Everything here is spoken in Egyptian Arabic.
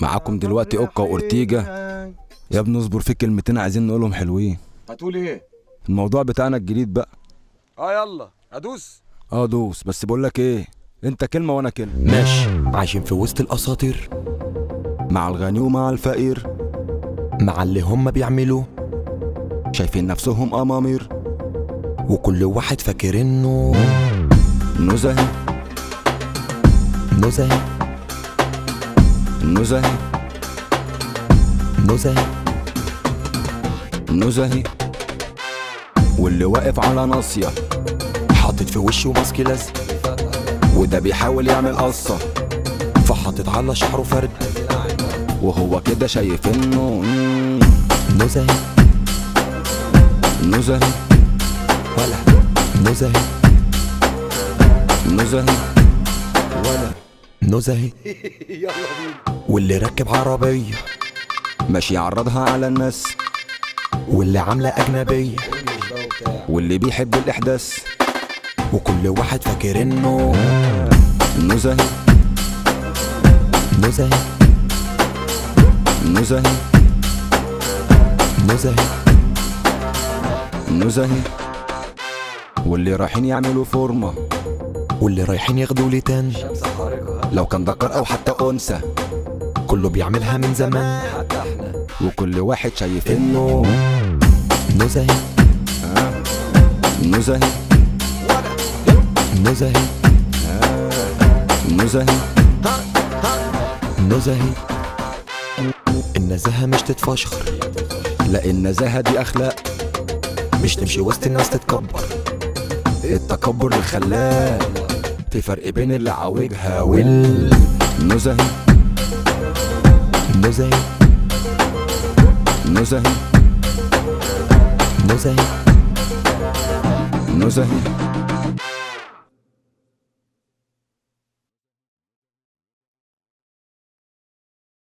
معاكم دلوقتي اوكا واورتيجا يا ابني اصبر في كلمتين عايزين نقولهم حلوين هتقول ايه؟ الموضوع بتاعنا الجديد بقى اه يلا ادوس اه دوس بس بقول لك ايه انت كلمه وانا كلمه ماشي عايشين في وسط الاساطير مع الغني ومع الفقير مع اللي هم بيعملوه شايفين نفسهم امامير وكل واحد فاكر انه نزهه نزهه نزهه نزهه نزهه واللي واقف على ناصيه حاطط في وشه ماسك لزق وده بيحاول يعمل قصه فحاطط على شعره فرد وهو كده شايف انه مم، نزهه نزهه ولا نزهه نزهه ولا نزهه واللي راكب عربيه ماشي يعرضها على الناس واللي عامله اجنبيه واللي بيحب الاحداث وكل واحد فاكر انه نزهه نزهه نزهه نزهه نزهه واللي رايحين يعملوا فورمه واللي رايحين ياخدوا لتان لو كان ذكر او حتى انثى كله بيعملها من زمان وكل واحد شايف انه نزهه نزهه نزهه نزهه نزهه النزاهة مش تتفشخر لا النزاهه دي اخلاق مش تمشي وسط الناس تتكبر التكبر الخلاق في فرق بين اللي عاوجها وال نزهه نزهه نزهه نزهه نزهه